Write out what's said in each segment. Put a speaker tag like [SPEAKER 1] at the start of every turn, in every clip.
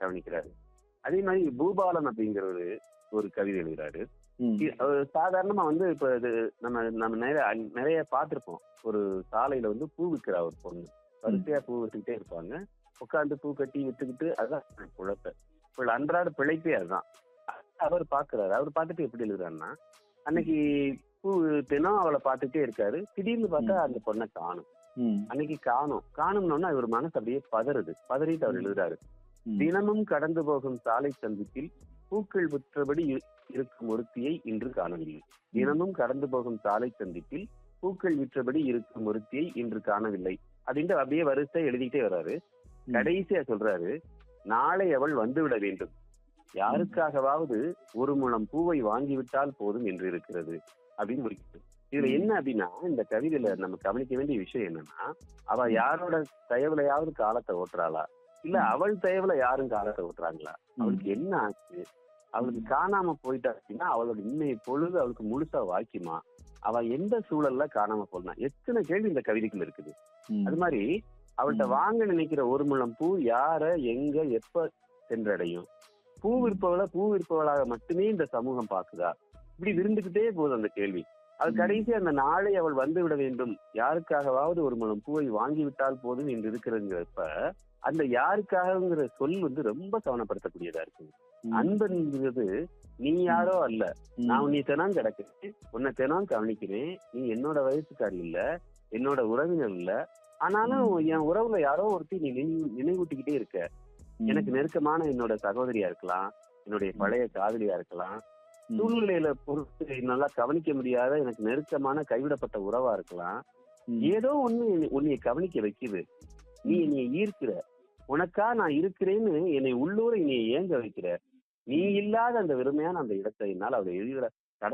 [SPEAKER 1] கவனிக்கிறாரு அதே மாதிரி பூபாலன் அப்படிங்கிறவரு ஒரு கவிதை எழுதுறாரு
[SPEAKER 2] ம்.
[SPEAKER 1] இ- அவர் சாதாரணமா வந்து இப்ப இது நம்ம நம்ம நிறைய நிறைய பார்த்திருப்போம் ஒரு சாலையில வந்து பூ விற்கிற ஒரு பொண்ணு வரிசையா பூ வித்துக்கிட்டே இருப்பாங்க உட்காந்து பூ கட்டி வித்துக்கிட்டு அதுதான் குழப்ப இப்போ அன்றாட பிழைப்பே அதுதான் அவர் பாக்குறாரு அவர் பார்த்துட்டு எப்படி எழுதுறாருன்னா அன்னைக்கு பூ தினம் அவளை பார்த்துட்டே இருக்காரு திடீர்னு பார்த்தா அந்த பொண்ணை காணும்
[SPEAKER 2] ம்.
[SPEAKER 1] அன்னைக்கு காணும் காணும்னோன்னா இவர் மனசு அப்படியே பதறுது பதறிட்டு அவர் எழுதுறாரு
[SPEAKER 2] ம்.
[SPEAKER 1] தினமும் கடந்து போகும் சாலை சந்திப்பில் பூக்கள் விற்றபடி இரு- இருக்கும் ஒருத்தியை இன்று காணவில்லை தினமும் கடந்து போகும் சாலை சந்திப்பில் பூக்கள் விற்றபடி இருக்கும் ஒருத்தியை இன்று காணவில்லை அப்படின்ட்டு அப்படியே வரிசை எழுதிட்டே வர்றாரு
[SPEAKER 2] ம்.
[SPEAKER 1] கடைசியா சொல்றாரு நாளை அவள் வந்துவிட வேண்டும் யாருக்காகவாவது ஒரு முழம் பூவை வாங்கிவிட்டால் போதும் என்று இருக்கிறது அப்படின்னு முடிக்கிறது இதுல என்ன அப்படின்னா இந்த கவிதையில நம்ம கவனிக்க வேண்டிய விஷயம் என்னன்னா அவ யாரோட தயவுலையாவது காலத்தை ஓட்டுறாளா இல்ல அவள் தயவுல யாரும் காலத்தை ஓட்டுறாங்களா அவளுக்கு என்ன ஆச்சு அவளுக்கு காணாம போயிட்டா அப்படின்னா அவளோட இன்னைய பொழுது அவளுக்கு முழுசா வாய்க்குமா அவ எந்த சூழல்ல காணாம போனா எத்தனை கேள்வி இந்த கவிதைக்குள்ள இருக்குது
[SPEAKER 2] ம்.
[SPEAKER 1] அது மாதிரி அவள்கிட்ட
[SPEAKER 2] ம்.
[SPEAKER 1] வாங்க நினைக்கிற ஒரு முழம் பூ யார எங்க எப்ப சென்றடையும் பூ விற்பவளை பூ விற்பவளாக மட்டுமே இந்த சமூகம் பாக்குதா இப்படி விருந்துகிட்டே போகுது அந்த கேள்வி அது
[SPEAKER 2] ம்.
[SPEAKER 1] கடைசி அந்த நாளை அவள் வந்து விட வேண்டும் யாருக்காகவாவது ஒரு முழம் பூவை வாங்கி விட்டால் போதும் என்று இருக்கிறங்கிறப்ப அந்த யாருக்காகங்கிற சொல் வந்து ரொம்ப கவனப்படுத்தக்கூடியதா இருக்கு
[SPEAKER 2] ம்.
[SPEAKER 1] அன்புங்கிறது நீ யாரோ அல்ல
[SPEAKER 2] ம்.
[SPEAKER 1] நான் உன்னை தினம் கிடக்கிறேன் உன்னை தினம் கவனிக்கிறேன் நீ என்னோட வயசுக்காரி இல்ல என்னோட உறவினர் இல்ல ஆனாலும் என் உறவுல யாரோ ஒருத்தி நீ நினைவு நினைவூட்டிக்கிட்டே இருக்க
[SPEAKER 2] ம்.
[SPEAKER 1] எனக்கு நெருக்கமான என்னோட சகோதரியா இருக்கலாம் என்னுடைய பழைய காதலியா இருக்கலாம்
[SPEAKER 2] ம்.
[SPEAKER 1] சூழ்நிலையில பொறுத்து நல்லா கவனிக்க முடியாத எனக்கு நெருக்கமான கைவிடப்பட்ட உறவா இருக்கலாம்
[SPEAKER 2] ம்.
[SPEAKER 1] ஏதோ ஒண்ணு என்னை- உன்னைய கவனிக்க வைக்குது நீ என்னைய ஈர்க்கிற உனக்கா நான் இருக்கிறேன்னு என்னை உள்ளூர என்னைய ஏங்க வைக்கிற நீ இல்லாத அந்த வெறுமையான அந்த இடத்தை என்னால் அவளை எழுதிட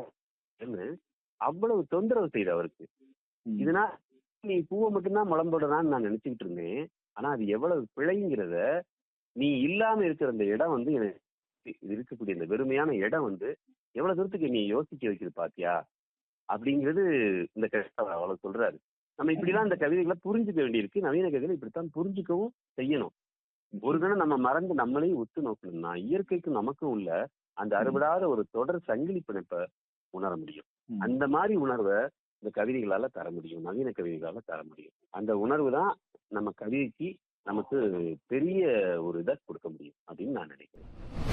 [SPEAKER 1] கடன்னு அவ்வளவு தொந்தரவு செய்த அவருக்கு
[SPEAKER 2] ம்.
[SPEAKER 1] இதனால் நீ பூவை மட்டும்தான் முளம்புடனான்னு நான் நினைச்சுக்கிட்டு இருந்தேன் ஆனா அது எவ்வளவு பிழைங்கிறத நீ இல்லாம இருக்கிற அந்த இடம் வந்து எனக்கு இது இருக்கக்கூடிய இந்த வெறுமையான இடம் வந்து எவ்வளவு தூரத்துக்கு நீ யோசிக்க வைக்குது பாத்தியா அப்படிங்கிறது இந்த கவிதை அவ்வளவு சொல்றாரு நம்ம இப்படிலாம் இந்த கவிதைகளை புரிஞ்சுக்க வேண்டியிருக்கு நவீன கவிதை இப்படித்தான் புரிஞ்சுக்கவும் செய்யணும் ஒரு கணம் நம்ம மறந்து நம்மளையும் உத்து நோக்கணும்னா இயற்கைக்கும் நமக்கும் உள்ள அந்த அறுபடாத ஒரு தொடர் சங்கிலி பிணைப்பை உணர முடியும்
[SPEAKER 2] ம்.
[SPEAKER 1] அந்த மாதிரி உணர்வை இந்த கவிதைகளால தர முடியும் நவீன கவிதைகளால தர முடியும் அந்த உணர்வு தான் நம்ம கவிதைக்கு நமக்கு பெரிய ஒரு இதை கொடுக்க முடியும் அப்படின்னு நான் நினைக்கிறேன்